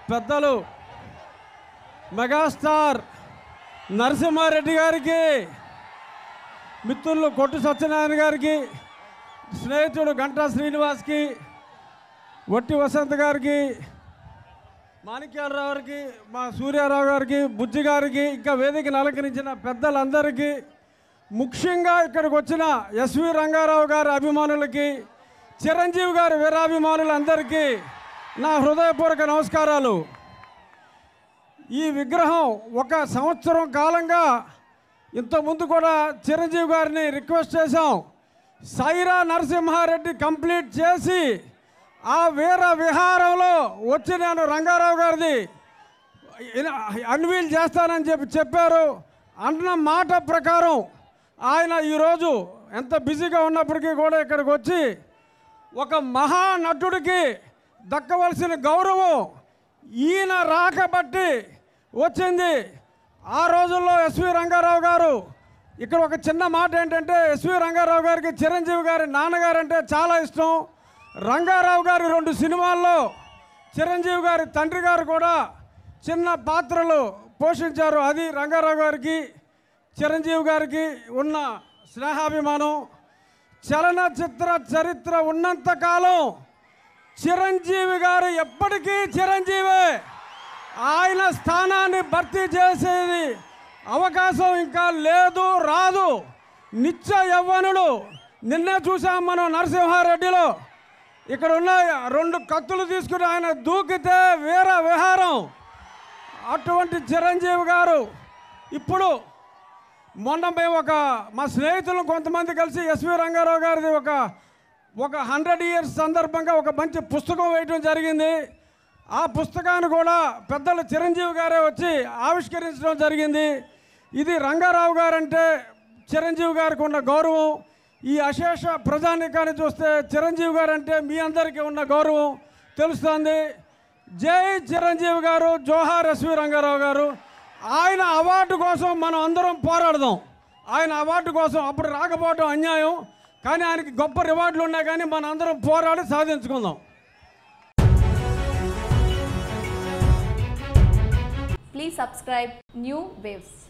పెద్దలు మెగాస్టార్ నరసింహారెడ్డి గారికి మిత్రులు కొట్టు సత్యనారాయణ గారికి స్నేహితుడు గంటా శ్రీనివాస్కి వట్టి వసంత్ గారికి మాణిక్యాలరావు గారికి మా సూర్యారావు గారికి బుజ్జి గారికి ఇంకా వేదికను అలంకరించిన పెద్దలందరికీ ముఖ్యంగా ఇక్కడికి వచ్చిన ఎస్వి రంగారావు గారి అభిమానులకి చిరంజీవి గారి వీరాభిమానులందరికీ నా హృదయపూర్వక నమస్కారాలు ఈ విగ్రహం ఒక సంవత్సరం కాలంగా ఇంతకుముందు కూడా చిరంజీవి గారిని రిక్వెస్ట్ చేశాం సైరా నరసింహారెడ్డి కంప్లీట్ చేసి ఆ వీర విహారంలో వచ్చి నేను రంగారావు గారిది అన్వీల్ చేస్తానని చెప్పి చెప్పారు అన్న మాట ప్రకారం ఆయన ఈరోజు ఎంత బిజీగా ఉన్నప్పటికీ కూడా ఇక్కడికి వచ్చి ఒక మహానటుడికి దక్కవలసిన గౌరవం ఈయన రాకబట్టి వచ్చింది ఆ రోజుల్లో ఎస్వి రంగారావు గారు ఇక్కడ ఒక చిన్న మాట ఏంటంటే ఎస్వి రంగారావు గారికి చిరంజీవి గారి నాన్నగారు అంటే చాలా ఇష్టం రంగారావు గారి రెండు సినిమాల్లో చిరంజీవి గారి తండ్రి గారు కూడా చిన్న పాత్రలు పోషించారు అది రంగారావు గారికి చిరంజీవి గారికి ఉన్న స్నేహాభిమానం చలనచిత్ర చరిత్ర ఉన్నంతకాలం చిరంజీవి గారు ఎప్పటికీ చిరంజీవే ఆయన స్థానాన్ని భర్తీ చేసేది అవకాశం ఇంకా లేదు రాదు నిత్య యవ్వనుడు నిన్నే చూసాం మనం నరసింహారెడ్డిలో ఇక్కడ ఉన్న రెండు కత్తులు తీసుకుని ఆయన దూకితే వీర విహారం అటువంటి చిరంజీవి గారు ఇప్పుడు మొన్న మేము ఒక మా స్నేహితులు కొంతమంది కలిసి ఎస్వి రంగారావు గారిది ఒక ఒక హండ్రెడ్ ఇయర్స్ సందర్భంగా ఒక మంచి పుస్తకం వేయటం జరిగింది ఆ పుస్తకాన్ని కూడా పెద్దలు చిరంజీవి గారే వచ్చి ఆవిష్కరించడం జరిగింది ఇది రంగారావు గారంటే చిరంజీవి గారికి ఉన్న గౌరవం ఈ అశేష ప్రజానికాన్ని చూస్తే చిరంజీవి గారు అంటే మీ అందరికీ ఉన్న గౌరవం తెలుస్తుంది జై చిరంజీవి గారు జోహార్ ఎస్వి రంగారావు గారు ఆయన అవార్డు కోసం మనం అందరం పోరాడదాం ఆయన అవార్డు కోసం అప్పుడు రాకపోవడం అన్యాయం కానీ ఆయనకి గొప్ప రివార్డులు ఉన్నాయి కానీ మన అందరం పోరాడి సాధించుకుందాం Please subscribe New Waves.